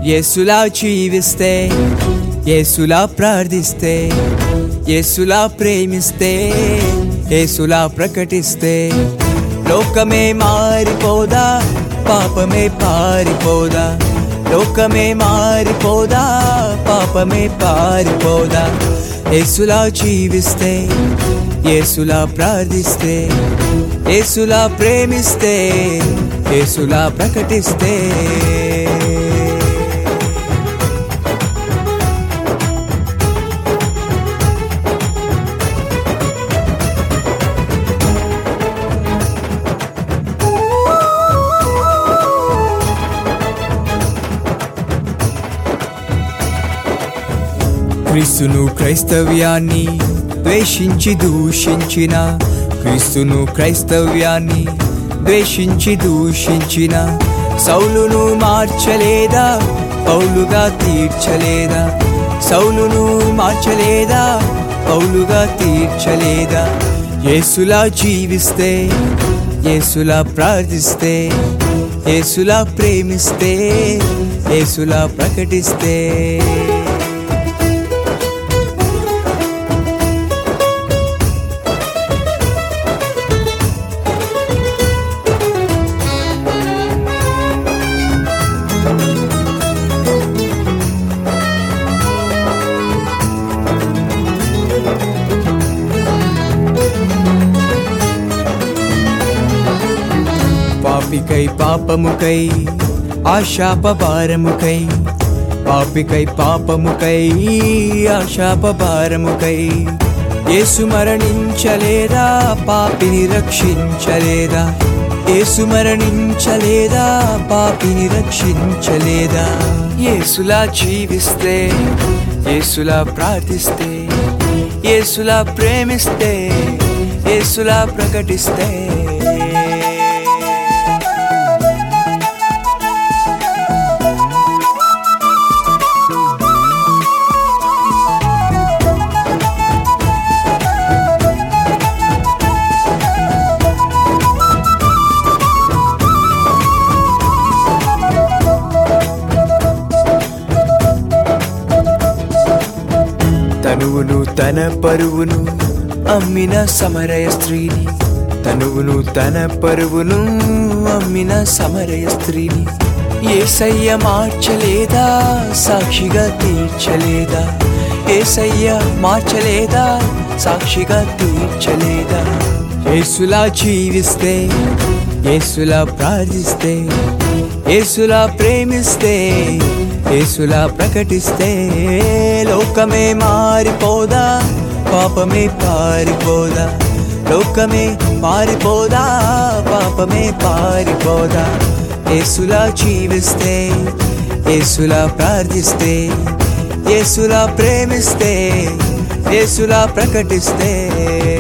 యేసులా జీవిస్తే యేసులా ప్రార్థిస్తే యేసులా ప్రేమిస్తే యేసులా ప్రకటిస్తే లోకమే మారిపోదా పాపమే పారిపోదా లోకమే మారిపోదా పాపమే పారిపోదా యేసులా జీవిస్తే యేసులా ప్రార్థిస్తే యేసులా ప్రేమిస్తే యేసులా ప్రకటిస్తే క్రీస్తును క్రైస్తవ్యాన్ని ద్వేషించి దూషించిన క్రీస్తును క్రైస్తవ్యాన్ని ద్వేషించి దూషించిన సౌలును మార్చలేదా పౌలుగా తీర్చలేదా సౌలును మార్చలేదా పౌలుగా తీర్చలేదా యేసులా జీవిస్తే యేసులా ప్రార్థిస్తే యేసులా ప్రేమిస్తే యేసులా ప్రకటిస్తే పాపికై పాపముకై ఆశాపభారముకై పాపికై పాపముకై ఆశాపభారముకై యేసు మరణించలేదా పాపిని రక్షించలేదా యేసు మరణించలేదా పాపిని రక్షించలేదా యేసులా జీవిస్తే యేసులా ప్రార్థిస్తే యేసులా ప్రేమిస్తే యేసులా ప్రకటిస్తే తనువును తన పరువును అమ్మిన సమరయ స్త్రీని తనువును తన పరువును అమ్మిన సమరయ స్త్రీని ఏసయ్య మార్చలేదా సాక్షిగా తీర్చలేదా ఏసయ్య మార్చలేదా సాక్షిగా తీర్చలేదా యేసులా జీవిస్తే యేసులా ప్రార్థిస్తే యేసులా ప్రేమిస్తే యేసులా ప్రకటిస్తే లోకమే మారిపోదా పాపమే పారిపోదా లోకమే మారిపోదా పాపమే పారిపోదా యేసులా జీవిస్తే యేసులా ప్రార్థిస్తే యేసులా ప్రేమిస్తే యేసులా ప్రకటిస్తే